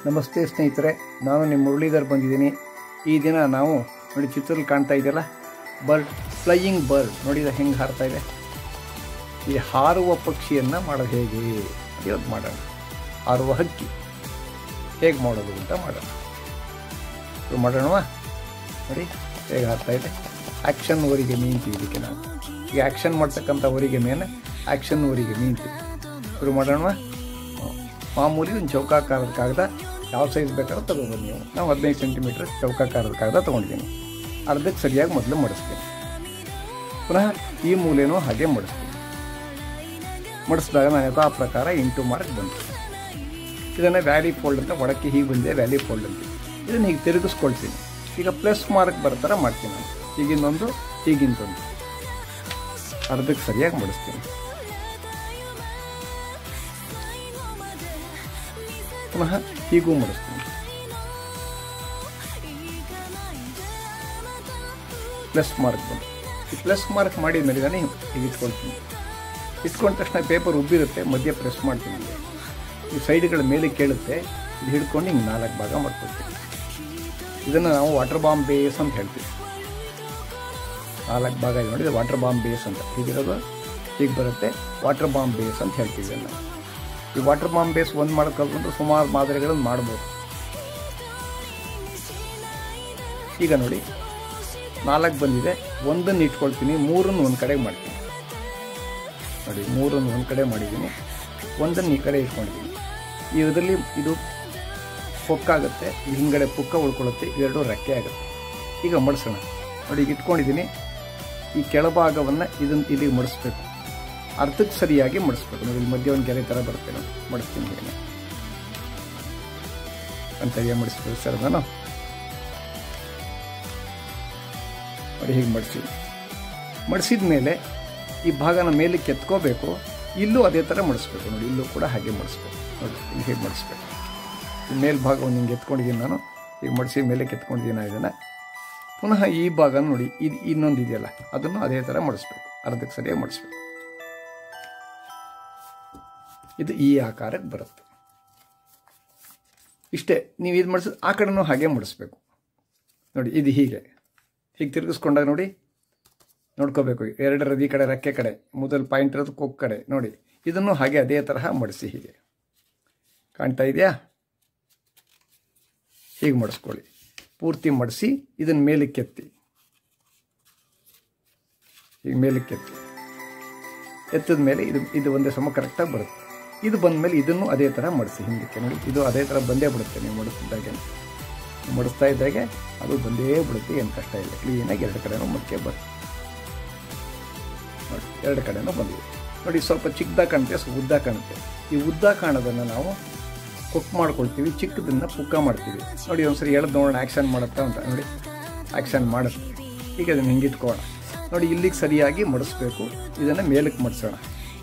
ನಮಸ್ತೆ ಸ್ನೇಹಿತರೆ ನಾನು ನಿಮ್ಮ ಮುರಳೀಧರ್ ಬಂದಿದ್ದೀನಿ ಈ ದಿನ ನಾವು ನೋಡಿ ಚಿತ್ರದಲ್ಲಿ ಕಾಣ್ತಾ ಇದೆಯಲ್ಲ ಬರ್ಡ್ ಫ್ಲೈಯಿಂಗ್ ಬರ್ಡ್ ನೋಡಿದ ಹೆಂಗೆ ಹಾರ್ತಾ ಇದೆ ಈ ಹಾರುವ ಪಕ್ಷಿಯನ್ನು ಮಾಡೋದು ಹೇಗೆ ಇವತ್ತು ಮಾಡೋಣ ಹಾರುವ ಹಕ್ಕಿ ಹೇಗೆ ಮಾಡೋದು ಅಂತ ಮಾಡೋಣ ಶುರು ಮಾಡೋಣವಾ ನೋಡಿ ಹೇಗೆ ಹಾರ್ತಾ ಇದೆ ಆ್ಯಕ್ಷನ್ ಊರಿಗೆ ನಿಂತೀವಿ ಇದಕ್ಕೆ ನಾವು ಈಗ ಆ್ಯಕ್ಷನ್ ಮಾಡ್ತಕ್ಕಂಥ ಊರಿಗೆ ಮೇಲೆ ಆ್ಯಕ್ಷನ್ ಊರಿಗೆ ನಿಂತೀವಿ ಶುರು ಮಾಡೋಣವಾ ಮಾಮೂಲಿ ಒಂದು ಚೌಕಾಕಾರದ ಕಾಗದ ಯಾವ ಸೈಜ್ ಬೇಕಾದ್ರೂ ತಗೋಬೋದು ನೀವು ನಾವು ಹದಿನೈದು ಸೆಂಟಿಮೀಟ್ರ್ ಚೌಕಾಕಾರದ ಕಾಗದ ತೊಗೊಂಡಿದ್ದೀನಿ ಅರ್ಧಕ್ಕೆ ಸರಿಯಾಗಿ ಮೊದಲು ಮಡಿಸ್ತೀನಿ ಪುನಃ ಈ ಮೂಲೆನೂ ಹಾಗೆ ಮಡಿಸ್ತೀನಿ ಮಡಿಸಿದಾಗ ನಾನು ಆ ಪ್ರಕಾರ ಇಂಟು ಮಾರ್ಕ್ ಬಂತು ಇದನ್ನು ವ್ಯಾಲಿ ಫೋಲ್ಡ್ ಅಂತ ಒಳಕ್ಕೆ ಹೀಗೆ ಬಂದಿದೆ ವ್ಯಾಲಿ ಫೋಲ್ಡ್ ಅಂತ ಇದನ್ನು ಹೀಗೆ ತಿರುಗಿಸ್ಕೊಳ್ತೀನಿ ಈಗ ಪ್ಲಸ್ ಮಾರ್ಕ್ ಬರೋ ಥರ ಮಾಡ್ತೀನಿ ನಾನು ಹೀಗಿಂದೊಂದು ಹೀಗಿಂದೊಂದು ಅರ್ಧಕ್ಕೆ ಸರಿಯಾಗಿ ಮಡಿಸ್ತೀನಿ ಪುನಃ ಹೀಗೂ ಮಡಿಸ್ತೀನಿ ಪ್ಲಸ್ ಮಾರ್ಕ್ ಬಂತು ಈ ಪ್ಲಸ್ ಮಾರ್ಕ್ ಮಾಡಿದ ಮೇಲೆ ನಾನು ಹೀಗೆ ಇಟ್ಕೊಳ್ತೀನಿ ಇಟ್ಕೊಂಡ ತಕ್ಷಣ ಪೇಪರ್ ಉಬ್ಬಿರುತ್ತೆ ಮಧ್ಯೆ ಪ್ರೆಸ್ ಮಾಡ್ತೀನಿ ಈ ಸೈಡ್ಗಳ ಮೇಲೆ ಕೇಳುತ್ತೆ ಇದು ಹಿಡ್ಕೊಂಡು ಹಿಂಗೆ ನಾಲ್ಕು ಭಾಗ ಮಾಡ್ಕೊಳ್ತೀನಿ ಇದನ್ನು ನಾವು ವಾಟರ್ ಬಾಂಬ್ ಬೇಸ್ ಅಂತ ಹೇಳ್ತೀವಿ ನಾಲ್ಕು ಭಾಗ ನೋಡಿ ವಾಟರ್ ಬಾಂಬ್ ಬೇಸ್ ಅಂತ ಹೀಗಿರೋದು ಹೀಗೆ ಬರುತ್ತೆ ವಾಟರ್ ಬಾಂಬ್ ಬೇಸ್ ಅಂತ ಹೇಳ್ತೀವಿ ಇದನ್ನು ಈ ವಾಟರ್ ಬಾಂಬ್ ಬೇಸ್ ಒಂದು ಮಾಡ್ಕೊಂಡ್ರೆ ಸುಮಾರು ಮಾದರಿಗಳನ್ನು ಮಾಡ್ಬೋದು ಈಗ ನೋಡಿ ನಾಲ್ಕು ಬಂದಿದೆ ಒಂದನ್ನು ಇಟ್ಕೊಳ್ತೀನಿ ಮೂರನ್ನು ಒಂದು ಕಡೆ ಮಾಡ್ತೀನಿ ನೋಡಿ ಮೂರನ್ನು ಒಂದು ಕಡೆ ಮಾಡಿದ್ದೀನಿ ಒಂದನ್ನು ಈ ಕಡೆ ಇಟ್ಕೊಂಡಿದ್ದೀನಿ ಈ ಇದರಲ್ಲಿ ಇದು ಪೊಕ್ಕಾಗುತ್ತೆ ಇದು ಹಿಂಗಡೆ ಪುಕ್ಕ ಉಳ್ಕೊಳ್ಳುತ್ತೆ ಇವೆರಡು ರೆಕ್ಕೆ ಆಗುತ್ತೆ ಈಗ ಮಡಿಸೋಣ ನೋಡಿ ಈಗ ಇಟ್ಕೊಂಡಿದ್ದೀನಿ ಈ ಕೆಳಭಾಗವನ್ನು ಇದನ್ನು ಇಲ್ಲಿಗೆ ಮಡಿಸ್ಬೇಕು ಅರ್ಧಕ್ಕೆ ಸರಿಯಾಗಿ ಮಡಿಸ್ಬೇಕು ನೋಡಿ ಇಲ್ಲಿ ಮಧ್ಯೆ ಒಂದು ಗೆರೆ ಥರ ಬರುತ್ತೆ ನೋಡಿ ಮಡಿಸ್ತೀನಿ ಹೀಗೆ ಅಂತ ಮಡಿಸ್ಬೇಕು ಸರ್ ನಾನು ನೋಡಿ ಹೀಗೆ ಮಡಿಸಿದ್ವಿ ಮಡಿಸಿದ ಮೇಲೆ ಈ ಭಾಗನ ಮೇಲೆ ಕೆತ್ಕೋಬೇಕು ಇಲ್ಲೂ ಅದೇ ಥರ ಮಡಿಸ್ಬೇಕು ನೋಡಿ ಇಲ್ಲೂ ಕೂಡ ಹಾಗೆ ಮಡಿಸ್ಬೇಕು ನೋಡಿ ಇಲ್ಲಿ ಹೇಗೆ ಮಡಿಸ್ಬೇಕು ಈ ಮೇಲ್ಭಾಗವನ್ನು ಹಿಂಗೆ ಎತ್ಕೊಂಡಿದ್ದೀನಿ ನಾನು ಈಗ ಮಡಿಸಿ ಮೇಲೆ ಕೆತ್ಕೊಂಡಿದ್ದೀನಿ ಇದನ್ನು ಪುನಃ ಈ ಭಾಗ ನೋಡಿ ಇದು ಇನ್ನೊಂದು ಇದೆಯಲ್ಲ ಅದನ್ನು ಅದೇ ಥರ ಮಡಿಸ್ಬೇಕು ಅರ್ಧಕ್ಕೆ ಸರಿಯಾಗಿ ಮಡಿಸ್ಬೇಕು ಇದು ಈ ಆಕಾರಕ್ಕೆ ಬರುತ್ತೆ ಇಷ್ಟೇ ನೀವು ಇದು ಮಾಡಿಸಿದ ಆ ಕಡೆನೂ ಹಾಗೆ ಮಡಿಸ್ಬೇಕು ನೋಡಿ ಇದು ಹೀಗೆ ಹೀಗೆ ತಿರುಗಿಸ್ಕೊಂಡಾಗ ನೋಡಿ ನೋಡ್ಕೋಬೇಕು ಎರಡರದ್ದು ಈ ಕಡೆ ರೆಕ್ಕೆ ಕಡೆ ಮೊದಲು ಪಾಯಿಂಟ್ ಇರೋದು ಕೊಕ್ ಕಡೆ ನೋಡಿ ಇದನ್ನು ಹಾಗೆ ಅದೇ ತರಹ ಮಡಿಸಿ ಹೀಗೆ ಕಾಣ್ತಾ ಇದೆಯಾ ಹೀಗೆ ಮಡಿಸ್ಕೊಳ್ಳಿ ಪೂರ್ತಿ ಮಡಿಸಿ ಇದನ್ನು ಮೇಲಕ್ಕೆ ಎತ್ತಿ ಹೀಗೆ ಮೇಲಕ್ಕೆ ಎತ್ತಿ ಎತ್ತಿದ ಮೇಲೆ ಇದು ಇದು ಒಂದೇ ಸಮ ಕರೆಕ್ಟಾಗಿ ಬರುತ್ತೆ ಇದು ಬಂದ ಮೇಲೆ ಇದನ್ನು ಅದೇ ಥರ ಮಡಿಸಿ ಹಿಂದಕ್ಕೆ ನೋಡಿ ಇದು ಅದೇ ಥರ ಬಂದೇ ಬಿಡುತ್ತೆ ನೀವು ಮಡಿಸಿದ್ದಾಗೆ ಮಡಿಸ್ತಾ ಇದ್ದಾಗೆ ಅದು ಬಂದೇ ಬಿಡುತ್ತೆ ಏನು ಕಷ್ಟ ಇಲ್ಲ ಕ್ಲೀನಾಗಿ ಎರಡು ಕಡೆನೂ ಮಡಿಕೆ ಬರುತ್ತೆ ನೋಡಿ ಎರಡು ಕಡೆನೂ ಬಂದಿದೆ ನೋಡಿ ಸ್ವಲ್ಪ ಚಿಕ್ಕದಾಗ ಕಾಣುತ್ತೆ ಸ್ವಲ್ಪ ಉದ್ದ ಕಾಣುತ್ತೆ ಈ ಉದ್ದ ಕಾಣೋದನ್ನು ನಾವು ಕುಕ್ ಮಾಡ್ಕೊಳ್ತೀವಿ ಚಿಕ್ಕದನ್ನು ಪುಕ್ಕ ಮಾಡ್ತೀವಿ ನೋಡಿ ಒಂದ್ಸರಿ ಎಳೆದು ನೋಡೋಣ ಆ್ಯಕ್ಷನ್ ಮಾಡುತ್ತಾ ಅಂತ ನೋಡಿ ಆ್ಯಕ್ಷನ್ ಮಾಡುತ್ತೆ ಈಗ ಅದನ್ನು ಹಿಂಗಿಟ್ಕೋಣ ನೋಡಿ ಇಲ್ಲಿಗೆ ಸರಿಯಾಗಿ ಮಡಿಸ್ಬೇಕು ಇದನ್ನು ಮೇಲಕ್ಕೆ ಮಡಿಸೋಣ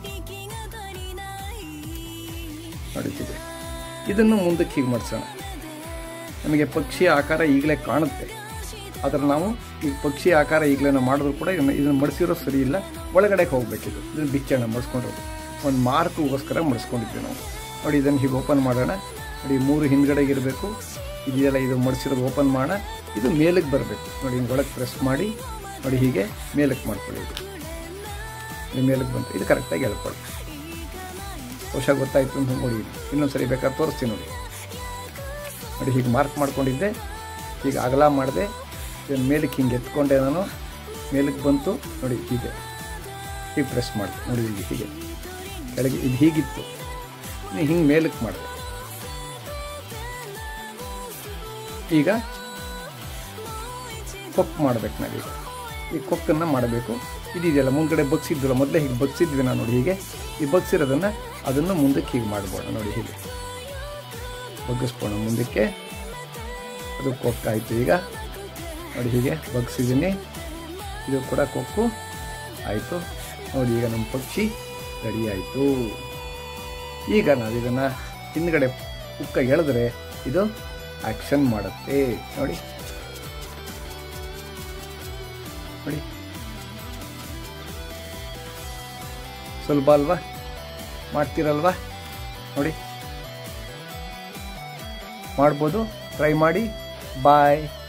ನಡೀತಿದೆ ಇದನ್ನು ಮುಂದಕ್ಕೆ ಹೀಗೆ ಮಡಿಸೋಣ ನಮಗೆ ಪಕ್ಷಿ ಆಕಾರ ಈಗಲೇ ಕಾಣುತ್ತೆ ಆದರೆ ನಾವು ಈ ಪಕ್ಷಿ ಆಕಾರ ಈಗಲೇ ಮಾಡಿದ್ರು ಕೂಡ ಇದನ್ನು ಇದನ್ನು ಮಡಿಸಿರೋ ಸರಿ ಇಲ್ಲ ಒಳಗಡೆ ಹೋಗಬೇಕಿದು ಇದನ್ನು ಬಿಚ್ಚೋಣ ಮಡಿಸ್ಕೊಂಡಿರೋದು ಒಂದು ಮಾರ್ಕ್ಗೋಸ್ಕರ ಮಡಿಸ್ಕೊಂಡಿದ್ವಿ ನಾವು ನೋಡಿ ಇದನ್ನು ಹೀಗೆ ಓಪನ್ ಮಾಡೋಣ ನೋಡಿ ಮೂರು ಹಿಂದ್ಗಡೆಗೆ ಇರಬೇಕು ಇದೆಲ್ಲ ಇದು ಮಡಿಸಿರೋದು ಓಪನ್ ಮಾಡೋಣ ಇದು ಮೇಲಕ್ಕೆ ಬರಬೇಕು ನೋಡಿ ಹಿಂಗೆ ಒಳಗೆ ಪ್ರೆಸ್ ಮಾಡಿ ನೋಡಿ ಹೀಗೆ ಮೇಲಕ್ಕೆ ಮಾಡ್ಕೊಳ್ಳಿ ಇದು ಇದು ಮೇಲಕ್ಕೆ ಬಂತು ಇದು ಕರೆಕ್ಟಾಗಿ ಹೇಳ್ಕೊಳ್ಳಿ ಬಹುಶಃ ಗೊತ್ತಾಯಿತು ಅಂತ ನೋಡಿ ಇನ್ನೊಂದು ಸರಿ ಬೇಕಾದ್ರೆ ತೋರಿಸ್ತೀನಿ ನೋಡಿ ನೋಡಿ ಹೀಗೆ ಮಾರ್ಕ್ ಮಾಡ್ಕೊಂಡಿದ್ದೆ ಹೀಗೆ ಅಗಲ ಮಾಡಿದೆ ಇದನ್ನು ಮೇಲಕ್ಕೆ ಹಿಂಗೆ ಎತ್ಕೊಂಡೆ ನಾನು ಮೇಲಕ್ಕೆ ಬಂತು ನೋಡಿ ಹೀಗೆ ಹೀಗೆ ಪ್ರೆಸ್ ಮಾಡಿದೆ ನೋಡಿ ಇಲ್ಲಿ ಹೀಗೆ ಕೆಳಗೆ ಇದು ಹೀಗಿತ್ತು ನೀವು ಹಿಂಗೆ ಮೇಲಕ್ಕೆ ಮಾಡಿದೆ ಈಗ ಕೊಕ್ ಮಾಡಬೇಕು ನಾವೀಗ ಈ ಕೊಕ್ಕನ್ನು ಮಾಡಬೇಕು ಇದೆಯಲ್ಲ ಮುಂದ್ಗಡೆ ಬಗ್ಸಿದ್ವಲ್ಲ ಮೊದಲೇ ಹೀಗೆ ಬಗ್ಸಿದ್ವಿ ನಾವು ನೋಡಿ ಹೀಗೆ ಈ ಬಗ್ಸಿರೋದನ್ನು ಅದನ್ನು ಮುಂದಕ್ಕೆ ಹೀಗೆ ಮಾಡ್ಬೋಣ ನೋಡಿ ಹೀಗೆ ಬಗ್ಗಿಸ್ಬೋಣ ಮುಂದಕ್ಕೆ ಅದು ಕೊಕ್ಕಾಯಿತು ಈಗ ನೋಡಿ ಹೀಗೆ ಬಗ್ಸಿದ್ದೀನಿ ಇದು ಕೂಡ ಕೊಕ್ಕು ಆಯಿತು ನೋಡಿ ಈಗ ನಮ್ಮ ಪಕ್ಷಿ ರೆಡಿ ಆಯಿತು ಈಗ ನಾವು ಇದನ್ನು ಹಿಂದ್ಗಡೆ ಉಕ್ಕ ಎಳೆದ್ರೆ ಇದು ಆ್ಯಕ್ಷನ್ ಮಾಡುತ್ತೆ ನೋಡಿ ನೋಡಿ ಸುಲಭ ಅಲ್ವಾ ಮಾಡ್ತೀರಲ್ವಾ ನೋಡಿ ಮಾಡ್ಬೋದು ಟ್ರೈ ಮಾಡಿ ಬಾಯ್